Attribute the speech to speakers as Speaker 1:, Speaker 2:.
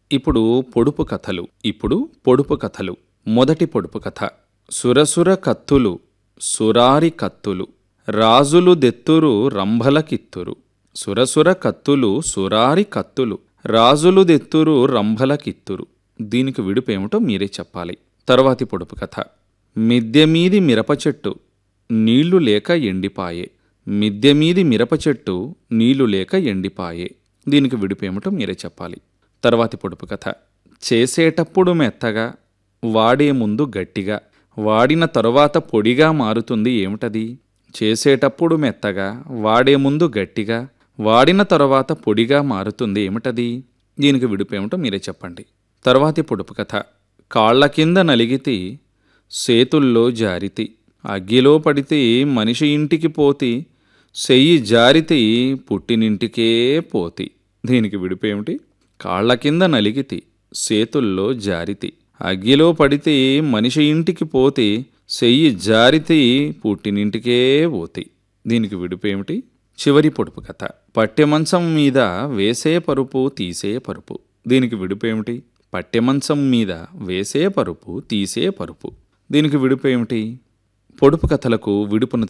Speaker 1: ఇప్పుడు పొడుపు కథలు ఇప్పుడు పొడుపు కథలు మొదటి పొడుపు కథ సురసుర కత్తులు సురారి కత్తులు రాజులు దెత్తురు రంభల కిత్తురు సురసుర కత్తులు సురారి కత్తులు రాజులు దెత్తురు రంభల కిత్తురు దీనికి విడుపేమిటో మీరే చెప్పాలి తర్వాతి పొడుపు కథ మిద్దె మీది మిరప చెట్టు నీళ్లు లేక ఎండిపాయే మిద్దె మీది మిరప చెట్టు నీళ్లు లేక ఎండిపాయే దీనికి విడుపేమిటో మీరే చెప్పాలి తర్వాతి పొడుపు కథ చేసేటప్పుడు మెత్తగా వాడే ముందు గట్టిగా వాడిన తరువాత పొడిగా మారుతుంది ఏమిటది చేసేటప్పుడు మెత్తగా వాడే ముందు గట్టిగా వాడిన తరువాత పొడిగా మారుతుంది ఏమిటది దీనికి విడుపేమిటో మీరే చెప్పండి తర్వాతి పొడుపు కథ కాళ్ళ కింద నలిగితే సేతుల్లో జారితి అగ్గిలో పడితే మనిషి ఇంటికి పోతి సెయ్యి జారితి పుట్టినింటికే పోతి దీనికి విడిపేమిటి కాళ్ళ కింద నలిగితి సేతుల్లో జారితి అగ్గిలో పడితే మనిషి ఇంటికి పోతే సెయ్యి జారితి పుట్టినింటికే పోతి దీనికి విడిపేమిటి చివరి పొడుపు కథ పట్టెమంచం మీద వేసే పరుపు తీసే పరుపు దీనికి విడిపేమిటి పట్టెమంచం మీద వేసే పరుపు తీసే పరుపు దీనికి విడుపు ఏమిటి పొడుపు కథలకు విడుపును